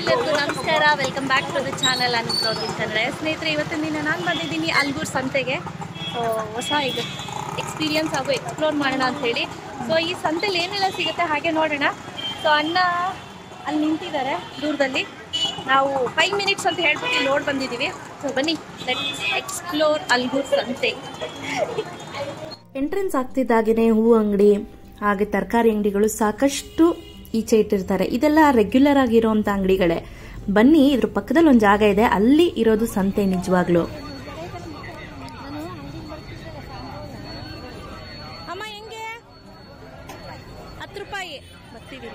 ಎಲ್ಲರಿಗೂ ನಮಸ್ಕಾರ welcome back to the channel Anu blogging Kannada ಸ್ನೇಹಿತರೆ ಇವತ್ತಿನ ದಿನ ನಾನು ಬಂದಿದ್ದೀನಿ ಅಲ್ಗೂರ್ ಸಂತೆಗೆ ಸೊ ಹೊಸ ಈಗ ಎಕ್ಸ್ಪೀರಿಯನ್ಸ್ ಹಾಗೂ ಎಕ್ಸ್ಪ್ಲೋರ್ ಮಾಡೋಣ ಅಂತ ಹೇಳಿ ಸೊ ಈ ಸಂತೆಲಿ ಏನೆಲ್ಲ ಸಿಗುತ್ತೆ ಹಾಗೆ ನೋಡೋಣ ಸೊ ಅಣ್ಣ ಅಲ್ಲಿ ನಿಂತಿದ್ದಾರೆ ದೂರದಲ್ಲಿ ನಾವು ಫೈವ್ ಮಿನಿಟ್ಸ್ ಅಂತ ಹೇಳ್ಬಿಟ್ಟು ಇಲ್ಲಿ ನೋಡಿ ಬಂದಿದ್ದೀವಿ ಸೊ ಬನ್ನಿ ಲೆಟ್ಸ್ ಎಕ್ಸ್ಪ್ಲೋರ್ ಅಲ್ಗೂರ್ ಸಂತೆ ಎಂಟ್ರೆನ್ಸ್ ಆಗ್ತಿದ್ದಾಗೇನೆ ಹೂ ಅಂಗಡಿ ಹಾಗೆ ತರಕಾರಿ ಅಂಗಡಿಗಳು ಸಾಕಷ್ಟು ಈಚೆ ಇಟ್ಟಿರ್ತಾರೆ ಇದೆಲ್ಲ ರೆಗ್ಯುಲರ್ ಆಗಿರೋಂಥ ಅಂಗಡಿಗಳೇ ಬನ್ನಿ ಇದ್ರ ಪಕ್ಕದಲ್ಲಿ ಒಂದು ಜಾಗ ಇದೆ ಅಲ್ಲಿ ಇರೋದು ಸಂತೆ ನಿಜವಾಗ್ಲು ಅಮ್ಮ ಹೆಂಗೆ ಹತ್ತು ರೂಪಾಯಿ ಬರ್ತಿದ್ದೀವಿ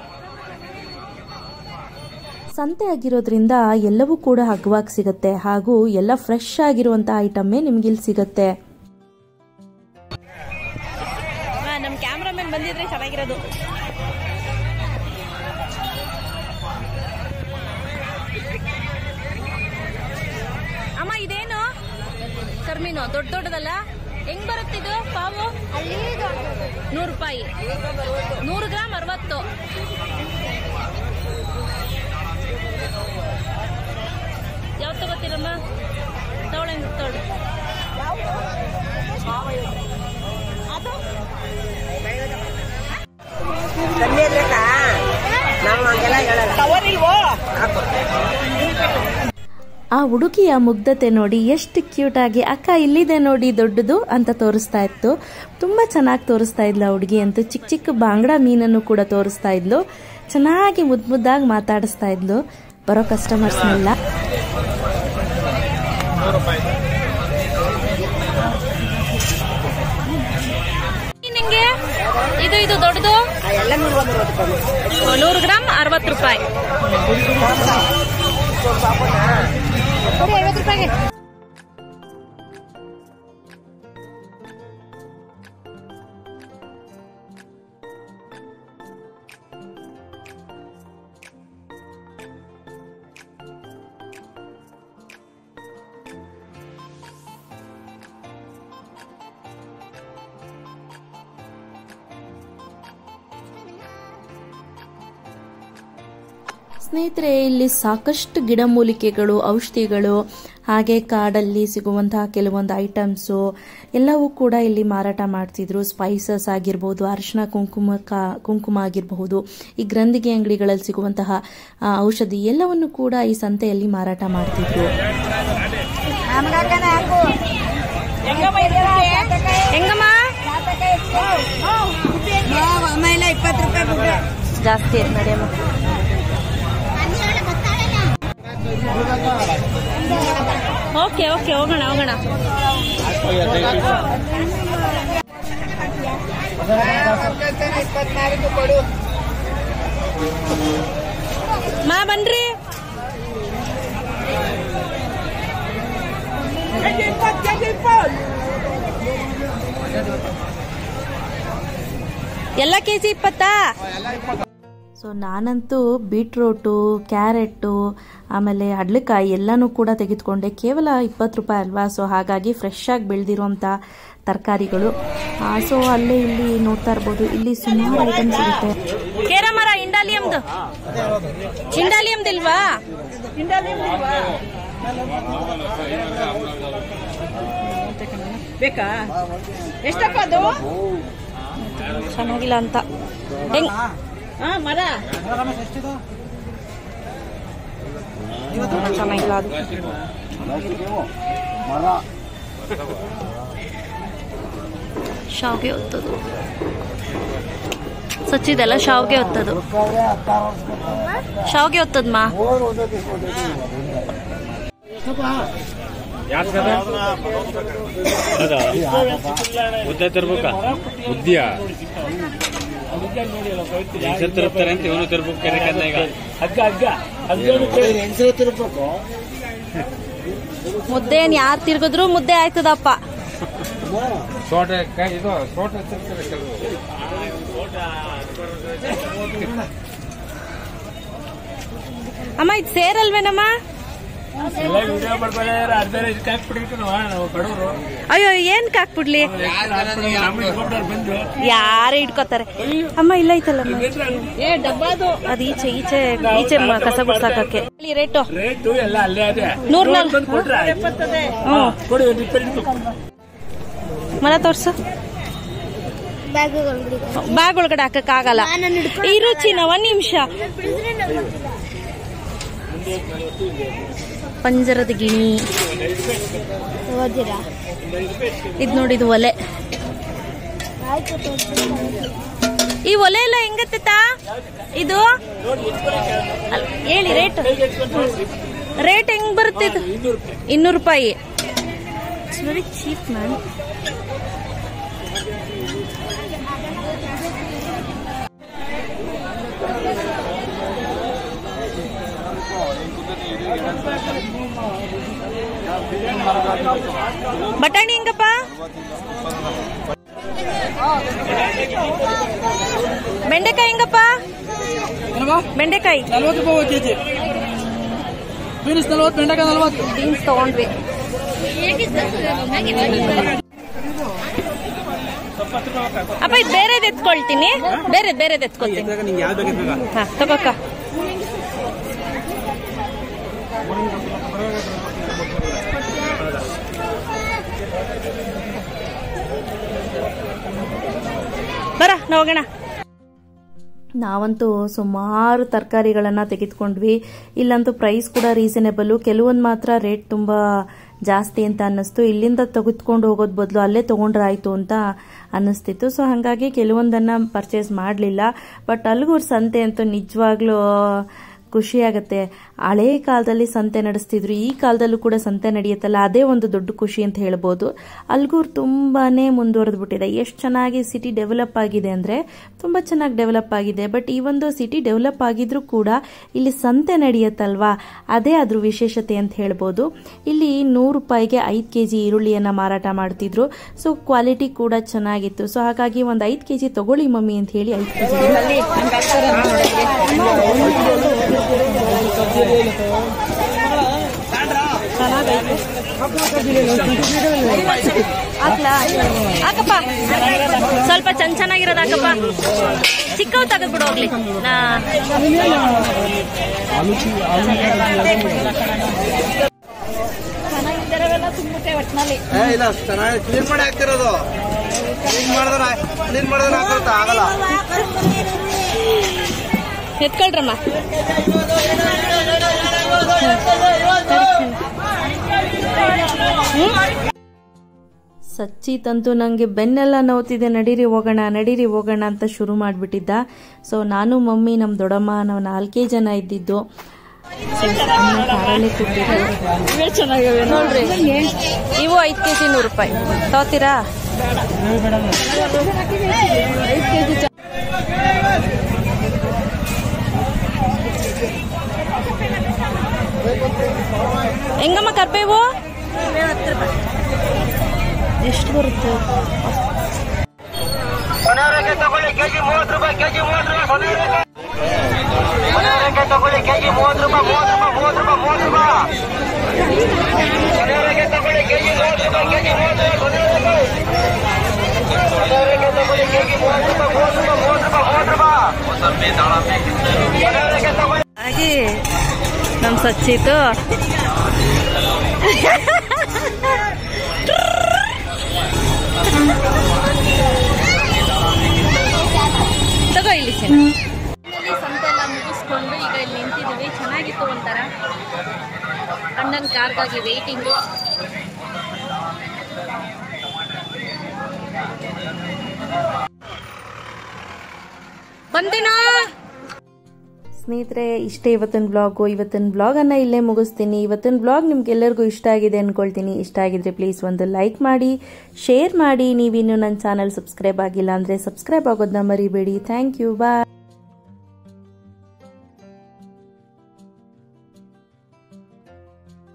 ಸಂತೆ ಆಗಿರೋದ್ರಿಂದ ಎಲ್ಲವೂ ಕೂಡ ಹಗ್ಗವಾಗಿ ಸಿಗುತ್ತೆ ಹಾಗೂ ಎಲ್ಲ ಫ್ರೆಶ್ ಆಗಿರುವಂಥ ಐಟಮ್ಮೇ ನಿಮ್ಗೆ ಇಲ್ಲಿ ಸಿಗುತ್ತೆ ನಮ್ಮ ಕ್ಯಾಮ್ರಾಮನ್ ಬಂದಿದ್ರೆ ಚೆನ್ನಾಗಿರೋದು ಅಮ್ಮ ಇದೇನು ಕರ್ಮೀನು ದೊಡ್ಡ ದೊಡ್ಡದಲ್ಲ ಹೆಂಗ್ ಬರುತ್ತಿದು ಪಾವು ನೂರು ರೂಪಾಯಿ ನೂರು ಗ್ರಾಮ್ ಅರವತ್ತು ಯಾವ್ದು ತಗೋತೀರಮ್ಮ ತಗೊಳಂಗ್ ತಗೊಳ್ಳಿ ಕಮ್ಮಿ ಇರ್ಬೇಕಾ ನಾವು ಹಂಗೆಲ್ಲ ಹೇಳಲ್ಲ ಆ ಹುಡುಗಿಯ ಮುಗ್ಧತೆ ನೋಡಿ ಎಷ್ಟು ಕ್ಯೂಟ್ ಆಗಿ ಅಕ್ಕ ಇಲ್ಲಿದೆ ನೋಡಿ ದೊಡ್ಡದು ಅಂತ ತೋರಿಸ್ತಾ ಇತ್ತು ತುಂಬಾ ಚೆನ್ನಾಗಿ ತೋರಿಸ್ತಾ ಇದ್ಲು ಆ ಹುಡುಗಿ ಅಂತೂ ಚಿಕ್ಕ ಚಿಕ್ಕ ಬಾಂಗ್ಡಾ ಮೀನನ್ನು ಕೂಡ ತೋರಿಸ್ತಾ ಇದ್ಲು ಚೆನ್ನಾಗಿ ಮುದ್ದು ಮುದ್ದಾಗಿ ಮಾತಾಡಿಸ್ತಾ ಇದ್ಲು ಬರೋ ಕಸ್ಟಮರ್ಸ್ನೆಲ್ಲ ನಿಂಗೆ ಇದು ಇದು ದೊಡ್ಡದು ಎಲ್ಲ ನೂರು ಒಂದು ರೂಪಾಯಿ ನೂರು ಗ್ರಾಮ್ ಅರವತ್ತು ರೂಪಾಯಿ ಐವತ್ತು ರೂಪಾಯಿಗೆ ಸ್ನೇಹಿತರೆ ಇಲ್ಲಿ ಸಾಕಷ್ಟು ಗಿಡಮೂಲಿಕೆಗಳು ಔಷಧಿಗಳು ಹಾಗೆ ಕಾಡಲ್ಲಿ ಸಿಗುವಂತಹ ಕೆಲವೊಂದು ಐಟಮ್ಸು ಎಲ್ಲವೂ ಕೂಡ ಇಲ್ಲಿ ಮಾರಾಟ ಮಾಡ್ತಿದ್ರು ಸ್ಪೈಸಸ್ ಆಗಿರ್ಬೋದು ಅರಿಶಿನ ಕುಂಕುಮ ಕಾ- ಕುಂಕುಮ ಆಗಿರಬಹುದು ಈ ಗ್ರಂಥಿಗೆ ಅಂಗಡಿಗಳಲ್ಲಿ ಸಿಗುವಂತಹ ಆ, ಔಷಧಿ ಎಲ್ಲವನ್ನು ಕೂಡ ಈ ಸಂತೆಯಲ್ಲಿ ಮಾರಾಟ ಮಾಡ್ತಿದ್ರು ಹೆಂಗಮ್ಮ ಆಮೇಲೆ ಇಪ್ಪತ್ತು ರೂಪಾಯಿ ಬಿಡ್ರಿ ಜಾಸ್ತಿ ಆಯ್ತು ನಡೆಯಮ್ಮ ಓಕೆ ಓಕೆ ಹೋಗೋಣ ಹೋಗೋಣ ಮಾ ಬನ್ರಿ ಎಲ್ಲ ಕೆಜಿ ಇಪ್ಪತ್ತಾ ಸೊ ನಾನಂತೂ ಬೀಟ್ರೋಟು ಕ್ಯಾರೆಟು ಆಮೇಲೆ ಹಡ್ಲಕಾಯಿ ಎಲ್ಲನೂ ಕೂಡ ತೆಗೆದುಕೊಂಡೆ ಕೇವಲ ಇಪ್ಪತ್ತು ರೂಪಾಯಿ ಅಲ್ವಾ ಸೊ ಹಾಗಾಗಿ ಫ್ರೆಶ್ ಆಗಿ ಬೆಳೆದಿರುವಂಥ ತರಕಾರಿಗಳು ಸೊ ಅಲ್ಲೇ ಇಲ್ಲಿ ನೋಡ್ತಾ ಇರ್ಬೋದು ಇಲ್ಲಿ ಸುಮಾರು ಐಟಮ್ ಸಿಗುತ್ತೆ ಕೇರ ಮರ ಇಂಡಾಲಿಯಮ್ದು ಇಂಡಾಲಿಯಮ್ದಿಲ್ವಾ ಬೇಕಾ ಎಷ್ಟಪ್ಪ ಅದು ಚೆನ್ನಾಗಿಲ್ಲ ಅಂತ ಹೆಂಗ್ ಹಾ ಮರ ಚೆನ್ನಾಗಿಲ್ಲ ಅದು ಶಾವ್ಗೆ ಒತ್ತದು ಸಚ್ಚಿದೆಲ್ಲ ಶಾವ್ಗೆ ಒತ್ತದು ಶಾವ್ಗೆ ಒತ್ತದ್ಮ ಹೌದಾ ಉದ್ದ ತರ್ಬೇಕಾ ಉದ್ದಿಯಾ ಹೆಸರು ತರ್ತಾರೆ ಅಂತ ಇವನು ತರ್ಬೇಕು ಕರೆಕಂದ ಈಗ ಮುದ್ದೆ ಯಾರು ತಿರ್ಗಿದ್ರು ಮುದ್ದೆ ಆಯ್ತದಪ್ಪ ಸೋಟ ಇದು ಸೋಟ ತರ್ತಾರೆ ಕೆಲವು ಅಮ್ಮ ಇದು ಸೇರಲ್ವೇನಮ್ಮ ಎಲ್ಲ ವಿಡಿಯೋ ಮಾಡ್ಕೊಳ್ಳಿ ಅರ್ಧ ಇದಕ್ಕೆ ಹಾಕ್ಬಿಟ್ಟಿರ್ತೀವಿ ನಾವು ಬಡವರು ಅಯ್ಯೋ ಏನ್ ಹಾಕ್ಬಿಡ್ಲಿ ನಮ್ಮ ಇಟ್ಕೊಂಡ್ರು ಬಂದು ಯಾರು ಇಟ್ಕೋತಾರೆ ಅಮ್ಮ ಇಲ್ಲ ಐತಲ್ಲ ಏ ಡಬ್ಬದು ಅದು ಈಚೆ ಈಚೆ ಈಚೆ ಮ- ಕಸ ಗುಡ್ಸಾಕಕ್ಕೆ ರೇಟು ರೇಟು ಎಲ್ಲ ಅಲ್ಲೇ ಅದೇ ನೂರ್ ನೂರ್ ನಾಲ್- ಬಂದು ಕೊಟ್ರೆ ಎಪ್ಪತ್ತದೆ ಹ್ಮ್ ಕೊಡಿ ಒಂದು ಇಪ್ಪತ್ತು ಮನ ತೋರ್ಸು ಬ್ಯಾಗ್ ಒಳಗಡೆ ಹಾಕಕ್ ಆಗಲ್ಲ ಈ ರುಚಿನ ಒಂದ್ ನಿಮಿಷ ಪಂಜರದ ಗಿಣಿ ಇದ್ ನೋಡಿ ಇದು ಒಲೆ ಈ ಒಲೆ ಎಲ್ಲ ಹೆಂಗತ್ತ ಇದು ಅಲ್- ಹೇಳಿ ರೇಟ್ ರೇಟ್ ಹೆಂಗ್ ಬರುತ್ತೆ ಇದು ಇನ್ನೂರು ರೂಪಾಯಿ ಇಟ್ಸ್ ವೆರಿ ಚೀಪ್ ಮ್ಯಾಮ್ ಬಟಾಣಿ ಹೆಂಗಪ್ಪ ಬೆಂಡೆಕಾಯಿ ಹೆಂಗಪ್ಪ ಬೆಂಡೆಕಾಯಿ ನಲ್ವತ್ತು ರೂಪಾಯಿ ಕೆಜಿ ಬೀನ್ಸ್ ನಲ್ವತ್ತು ಬೆಂಡೆಕಾಯಿ ನಲ್ವತ್ತು ಬೀನ್ಸ್ ತಗೊಂಡ್ವಿ ಅಪ್ಪ ಇದು ಬೇರೆದ್ ಎತ್ಕೊಳ್ತೀನಿ ಬೇರೆ ಬೇರೆದ್ ಎತ್ಕೊಳ್ತೀನಿ ನಿಂಗೆ ಯಾವ್ದು ಬೇಕಿದ್ದ ಹಾ ತಗೋಕ್ಕ ಬರ ನಾವು ಹೋಗೋಣ ನಾವಂತೂ ಸುಮಾರು ತರಕಾರಿಗಳನ್ನು ತೆಗೆದುಕೊಂಡ್ವಿ ಇಲ್ಲಂತೂ ಪ್ರೈಸ್ ಕೂಡ ರೀಸನೇಬಲ್ಲು ಕೆಲವೊಂದು ಮಾತ್ರ ರೇಟ್ ತುಂಬ ಜಾಸ್ತಿ ಅಂತ ಅನ್ನಿಸ್ತು ಇಲ್ಲಿಂದ ತೆಗೆದುಕೊಂಡು ಹೋಗೋದ್ ಬದಲು ಅಲ್ಲೇ ತೊಗೊಂಡ್ರಾಯ್ತು ಅಂತ ಅನ್ನಿಸ್ತಿತ್ತು ಸೊ ಹಾಗಾಗಿ ಕೆಲವೊಂದನ್ನು ಪರ್ಚೇಸ್ ಮಾಡಲಿಲ್ಲ ಬಟ್ ಅಲ್ಗೂರ್ ಸಂತೆ ಅಂತೂ ನಿಜವಾಗ್ಲೂ ಖುಷಿಯಾಗತ್ತೆ ಹಳೇ ಕಾಲದಲ್ಲಿ ಸಂತೆ ನಡೆಸ್ತಿದ್ರು ಈ ಕಾಲದಲ್ಲೂ ಕೂಡ ಸಂತೆ ನಡೆಯುತ್ತಲ್ಲ ಅದೇ ಒಂದು ದೊಡ್ಡ ಖುಷಿ ಅಂತ ಹೇಳ್ಬೋದು ಅಲ್ಗೂರ್ ತುಂಬಾನೇ ಮುಂದುವರೆದು ಬಿಟ್ಟಿದೆ ಎಷ್ಟು ಚೆನ್ನಾಗಿ ಸಿಟಿ ಡೆವಲಪ್ ಆಗಿದೆ ಅಂದರೆ ತುಂಬ ಚೆನ್ನಾಗಿ ಡೆವಲಪ್ ಆಗಿದೆ ಬಟ್ ಈ ಒಂದು ಸಿಟಿ ಡೆವಲಪ್ ಆಗಿದ್ರೂ ಕೂಡ ಇಲ್ಲಿ ಸಂತೆ ನಡೆಯುತ್ತಲ್ವಾ ಅದೇ ಅದ್ರ ವಿಶೇಷತೆ ಅಂತ ಹೇಳ್ಬೋದು ಇಲ್ಲಿ ನೂರು ರೂಪಾಯಿಗೆ ಐದು ಕೆ ಜಿ ಈರುಳ್ಳಿಯನ್ನು ಮಾರಾಟ ಮಾಡ್ತಿದ್ರು ಸೊ ಕ್ವಾಲಿಟಿ ಕೂಡ ಚೆನ್ನಾಗಿತ್ತು ಸೊ ಹಾಗಾಗಿ ಒಂದು ಐದು ಕೆ ಜಿ ತಗೊಳ್ಳಿ ಮಮ್ಮಿ ಅಂತ ಹೇಳಿ ಐದು ಕೆ ಜಿ ಹಾಕ್ಲಾ ಹಾಕಪ್ಪ ಸ್ವಲ್ಪ ಚೆನ್ನ ಚೆನ್ನಾಗಿರೋದು ಹಾಕಪ್ಪ ಚಿಕ್ಕವ್ ತೆಗೆದ್ಬಿಡು ಹೋಗ್ಲಿ ನಾ ಏ ಇಲ್ಲ ಚೆನ್ನಾಗಿ ಕ್ಲೀನ್ ಮಾಡಿ ಹಾಕ್ತಿರೋದು ಕ್ಲೀನ್ ಮಾಡಿದ್ರೆ ಕ್ಲೀನ್ ಮಾಡಿದ್ರೆ ಹಾಕಿರುತ್ತೆ ಆಗಲ್ಲ ಎತ್ಕೊಳ್ರಮ್ಮ ಸಚ್ಚಿತಂತೂ ನನಗೆ ಬೆನ್ನೆಲ್ಲ ನೋವ್ತಿದೆ ನಡೀರಿ ಹೋಗೋಣ ನಡೀರಿ ಹೋಗೋಣ ಅಂತ ಶುರು ಮಾಡಿಬಿಟ್ಟಿದ್ದ ಸೊ ನಾನು ಮಮ್ಮಿ ನಮ್ಮ ದೊಡ್ಡಮ್ಮ ನಾವು ನಾಲ್ಕೇ ಜನ ಇದ್ದಿದ್ದು So, ಅನ್ನ ಕಾರಲ್ಲೇ ಕೂತಿದ್ದೆ. ನೋಡ್ರಿ ಇವು ಐದು ಕೆ ಜಿ ನೂರು ರೂಪಾಯಿ ತಗೋತೀರಾ ಹೆಂಗಮ್ಮ ಕರ್ಬೇವು ಎಷ್ಟು ಬರುತ್ತೆ ಕೊನೆಯವರೆಗೆ ತಗೊಳ್ಳಿ ಕೆಜಿ ಮೂವತ್ತು ರೂಪಾಯಿ ಕೆಜಿ ಮೂವತ್ತು ರೂಪಾಯಿ ಕೊನೆಯವರೆಗೆ ತಗೊಳ್ಳಿ ಕೆಜಿ ಮೂವತ್ತು ರೂಪಾಯಿ ಮೂವತ್ತು ರೂಪಾಯಿ ಮೂವತ್ತು ರೂಪಾಯಿ ಮೂವತ್ತು ರೂಪಾಯಿ ಕೊನೆಯವರೆಗೆ ತಗೊಳ್ಳಿ ಕೆಜಿ ಮೂವತ್ತು ರೂಪಾಯಿ ಕೆಜಿ ಮೂವತ್ತು ರೂಪಾಯಿ ಕೊನೆಯವರೆಗೆ ತಗೊಳ್ಳಿ ಕೆಜಿ ಮೂವತ್ತು ರೂಪಾಯಿ ಮೂವತ್ತು ರೂಪಾಯಿ ಮೂವತ್ತು ರೂಪಾಯಿ ಮೂವತ್ತು ರೂಪಾಯಿ ಕೊನೆಯವರೆಗೆ ತಗೊಳ್ಳಿ ಹಾಗೆ ನಮ್ಮ ಸಚ್ಚಿತು ತಗೋ ಇಲ್ಲಿ ಸಂತೆ ಎಲ್ಲ ಮುಗಿಸ್ಕೊಂಡು ಈಗ ಇಲ್ಲಿ ನಿಂತಿದ್ದೀವಿ ಚೆನ್ನಾಗಿತ್ತು ಒಂಥರ ಅಣ್ಣನ ಕಾರ್ಗಾಗಿ ವೇಟಿಂಗು ಬಂದೇನಾ ಸ್ನೇಹಿತರೆ ಇಷ್ಟೇ ಇವತ್ತಿನ ಬ್ಲಾಗು ಇವತ್ತಿನ ಬ್ಲಾಗನ್ನು ಇಲ್ಲೇ ಮುಗಿಸ್ತೀನಿ ಇವತ್ತಿನ ಬ್ಲಾಗ್ ನಿಮ್ಗೆಲ್ಲರಿಗೂ ಇಷ್ಟ ಆಗಿದೆ ಅಂದ್ಕೊಳ್ತೀನಿ ಇಷ್ಟ ಆಗಿದ್ರೆ ಪ್ಲೀಸ್ ಒಂದು ಲೈಕ್ ಮಾಡಿ ಶೇರ್ ಮಾಡಿ ನೀವಿನ್ನೂ ನನ್ನ ಚಾನಲ್ ಸಬ್ಸ್ಕ್ರೈಬ್ ಆಗಿಲ್ಲ ಅಂದರೆ ಸಬ್ಸ್ಕ್ರೈಬ್ ಆಗೋದನ್ನ ಮರಿಬೇಡಿ ಥ್ಯಾಂಕ್ ಯು ಬಾಯ್